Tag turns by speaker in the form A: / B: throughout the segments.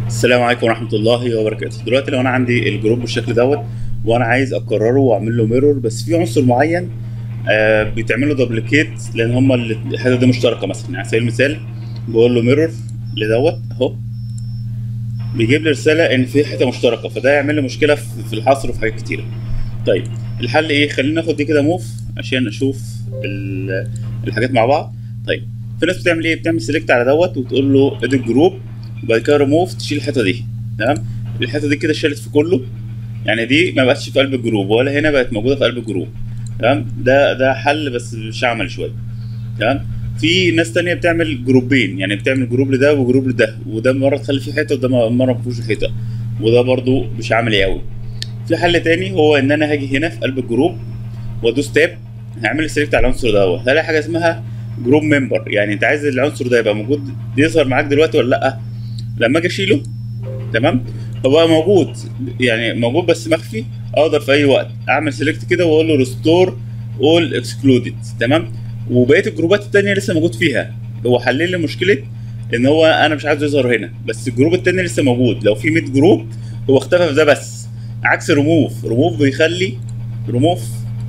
A: السلام عليكم ورحمة الله وبركاته دلوقتي لو أنا عندي الجروب بالشكل دوت وأنا عايز أكرره وأعمل له ميرور بس في عنصر معين آه بيتعمل له دوبليكيت لأن هما اللي- الحتة دي مشتركة مثلا يعني على سبيل المثال بقول له ميرور لدوت أهو بيجيب لي رسالة إن في حتة مشتركة فده يعمل لي مشكلة في في الحصر وفي حاجات كتيرة طيب الحل إيه خلينا ناخد دي كده موف عشان أشوف ال- الحاجات مع بعض طيب في ناس بتعمل إيه بتعمل سيلكت على دوت وتقول له ادي جروب وبعد كده ريموف تشيل الحته دي تمام الحته دي كده اتشالت في كله يعني دي ما بقتش في قلب الجروب ولا هنا بقت موجوده في قلب الجروب تمام ده ده حل بس مش عمل شويه تمام في ناس تانية بتعمل جروبين يعني بتعمل جروب لده وجروب لده وده مره تخلي فيه حته وده مره ما فيهوش حته وده برضو مش عملي قوي في حل تاني هو ان انا هاجي هنا في قلب الجروب وادوس تاب هعمل لي سيلكت على العنصر دوت هلاقي حاجه اسمها جروب ممبر يعني انت عايز العنصر ده يبقى موجود يظهر معاك دلوقتي ولا لا لما اجي اشيله تمام هو موجود يعني موجود بس مخفي اقدر في اي وقت اعمل سيلكت كده واقول له ريستور اول اكسكلودد تمام وبقيه الجروبات التانية لسه موجود فيها هو حل لي مشكله ان هو انا مش عايزه يظهر هنا بس الجروب التاني لسه موجود لو في 100 جروب هو اختفى في ده بس عكس ريموف ريموف بيخلي ريموف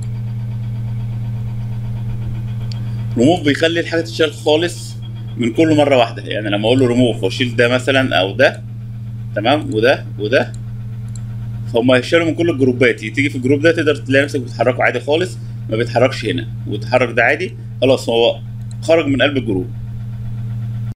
A: ريموف بيخلي الحاجه تتشال خالص من كل مره واحده يعني لما اقول له ريموف واشيل ده مثلا او ده تمام وده وده فهم هيشالوا من كل الجروبات تيجي في الجروب ده تقدر تلاقي نفسك بتحركه عادي خالص ما بيتحركش هنا وتحرك ده عادي خلاص هو خرج من قلب الجروب